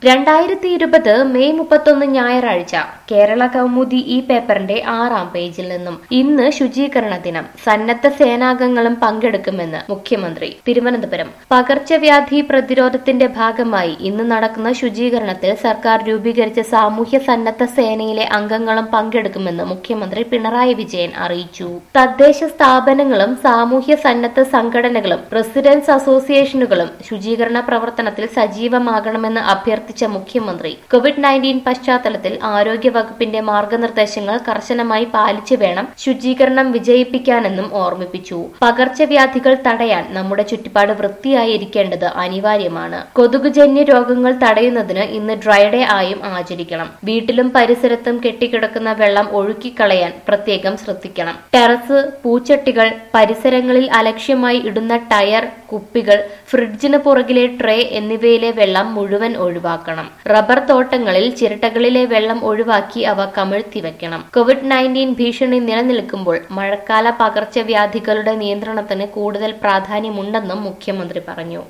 രണ്ടായിരത്തി ഇരുപത് മെയ് മുപ്പത്തൊന്ന് ഞായറാഴ്ച കേരള കൗമുദി ഈ പേപ്പറിന്റെ ആറാം പേജിൽ നിന്നും ഇന്ന് ശുചീകരണ ദിനം സന്നദ്ധ സേനാംഗങ്ങളും പങ്കെടുക്കുമെന്ന് മുഖ്യമന്ത്രി തിരുവനന്തപുരം പകർച്ചവ്യാധി പ്രതിരോധത്തിന്റെ ഭാഗമായി ഇന്ന് നടക്കുന്ന ശുചീകരണത്തിൽ സർക്കാർ രൂപീകരിച്ച സാമൂഹ്യ സന്നദ്ധ സേനയിലെ അംഗങ്ങളും പങ്കെടുക്കുമെന്ന് മുഖ്യമന്ത്രി പിണറായി വിജയൻ അറിയിച്ചു തദ്ദേശ സ്ഥാപനങ്ങളും സാമൂഹ്യ സന്നദ്ധ സംഘടനകളും റെസിഡൻസ് അസോസിയേഷനുകളും ശുചീകരണ പ്രവർത്തനത്തിൽ സജീവമാകണമെന്ന് അഭ്യർത്ഥിച്ച മുഖ്യമന്ത്രി കോവിഡ് നയൻറ്റീൻ പശ്ചാത്തലത്തിൽ ആരോഗ്യ വകുപ്പിന്റെ മാർഗനിർദ്ദേശങ്ങൾ കർശനമായി പാലിച്ചു വേണം ശുചീകരണം വിജയിപ്പിക്കാനെന്നും ഓർമ്മിപ്പിച്ചു പകർച്ചവ്യാധികൾ തടയാൻ നമ്മുടെ ചുറ്റുപാട് വൃത്തിയായിരിക്കേണ്ടത് അനിവാര്യമാണ് കൊതുകുജന്യ രോഗങ്ങൾ തടയുന്നതിന് ഇന്ന് ഡ്രൈ ഡേ ആയും ആചരിക്കണം വീട്ടിലും പരിസരത്തും കെട്ടിക്കിടക്കുന്ന വെള്ളം ഒഴുക്കിക്കളയാൻ പ്രത്യേകം ശ്രദ്ധിക്കണം ടെറസ് പൂച്ചട്ടികൾ പരിസരങ്ങളിൽ അലക്ഷ്യമായി ഇടുന്ന ടയർ കുപ്പികൾ ഫ്രിഡ്ജിന് പുറകിലെ ട്രേ എന്നിവയിലെ വെള്ളം മുഴുവൻ ഒഴിവാക്കണം റബ്ബർ തോട്ടങ്ങളിൽ ചിരട്ടകളിലെ വെള്ളം ഒഴിവാക്കി അവ കമിഴ്ത്തി വെക്കണം കോവിഡ് നയൻറ്റീൻ ഭീഷണി നിലനിൽക്കുമ്പോൾ മഴക്കാല പകർച്ചവ്യാധികളുടെ നിയന്ത്രണത്തിന് കൂടുതൽ പ്രാധാന്യമുണ്ടെന്നും മുഖ്യമന്ത്രി പറഞ്ഞു